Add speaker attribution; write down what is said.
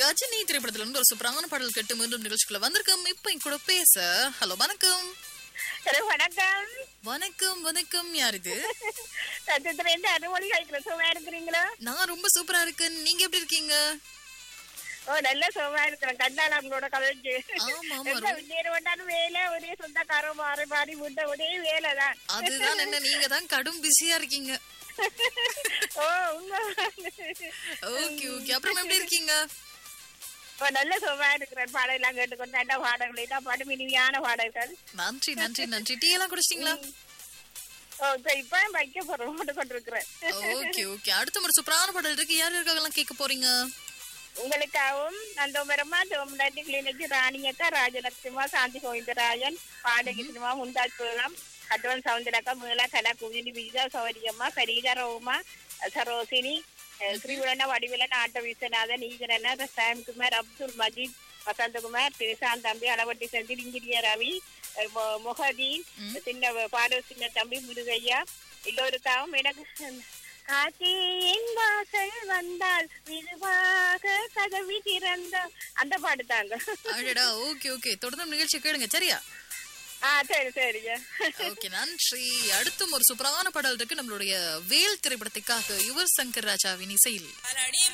Speaker 1: கஜினி திரைப்படத்துல இருந்து ஒரு சூப்பரான பாடல் கேட்டு மீண்டும் நிகழ்ச்சிக்குள்ள வந்திருக்கோம் இப்ப என் கூட பேச ஹலோ வணக்கம்
Speaker 2: ஹலோ வணக்கம்
Speaker 1: வணக்கம் வணக்கம் யார் இது
Speaker 2: சத்தியத்துல இருந்து அறுமொழி கழிக்கிற சுகமா இருக்கிறீங்களா
Speaker 1: நான் ரொம்ப சூப்பரா இருக்கேன் நீங்க எப்படி இருக்கீங்க
Speaker 2: ஓ நல்ல சுகமா இருக்கிறேன் கண்ணால அவங்களோட கலைஞ்சு
Speaker 1: ஆமா ஆமா
Speaker 2: எந்த நேரம் வேண்டாலும் வேலை ஒரே சொந்தக்காரன் மாறி மாறி முட்டை ஒரே வேலை தான்
Speaker 1: அதுதான் என்ன நீங்க தான் கடும் பிஸியா இருக்கீங்க
Speaker 2: ஓ உங்க
Speaker 1: ஓகே ஓகே அப்புறம் எப்படி இருக்கீங்க
Speaker 2: ஓ நல்ல சுகமா இருக்கிறேன் பாடம் எல்லாம் கேட்டுக்கொண்டு நல்ல பாடங்களை தான் பாடம் இனிமையான பாடல்கள்
Speaker 1: நன்றி நன்றி நன்றி டீ எல்லாம் குடிச்சிட்டீங்களா
Speaker 2: ஓ இப்ப இப்ப வைக்க போறோம் போட்டு கொண்டிருக்கிறேன்
Speaker 1: ஓகே ஓகே அடுத்த ஒரு சூப்பரான பாடல் இருக்கு யார் இருக்காங்கலாம் கேட்க போறீங்க
Speaker 2: உங்களுக்காகவும் நந்தோபரமா தோமநாட்டி கிளினிக்கு ராணியக்கா ராஜலட்சுமா சாந்தி கோவிந்தராஜன் பாடகி சினிமா முந்தாஜ்புரம் கட்டுவன் சவுந்தரக்கா மீளா கலா குவினி விஜயா சௌரியம்மா கரீஜா ரோமா சரோசினி அஹ், ஸ்ரீவரண வடிவிலன் ஆட்ட விஸ்வநாதன் ஈகரன சாம்குமார் அப்துல் மஜீத் வசந்தகுமார் திரிசாந்த் தம்பி அளவட்டி செந்தில் இங்கிரிய ரவி அஹ், மொ- மொஹதீன் சின்ன பாடு சின்ன தம்பி முருகையா எல்லோருக்காகவும் எனக்கு காசியின் வாசல் வந்தால் மெதுவாக கதவி திறந்த அந்த பாட்டு தாங்க
Speaker 1: அடடா ஓகே ஓகே தொடர்ந்து நிகழ்ச்சி கேளுங்க சரியா
Speaker 2: ஆ சரி சரிங்க
Speaker 1: ஓகே நன்றி அடுத்தும் ஒரு சூப்பரான பாடல் இருக்கு நம்மளுடைய வேல் திரைப்படத்துக்காக யுவர் சங்கர் ராஜாவின் இசையில்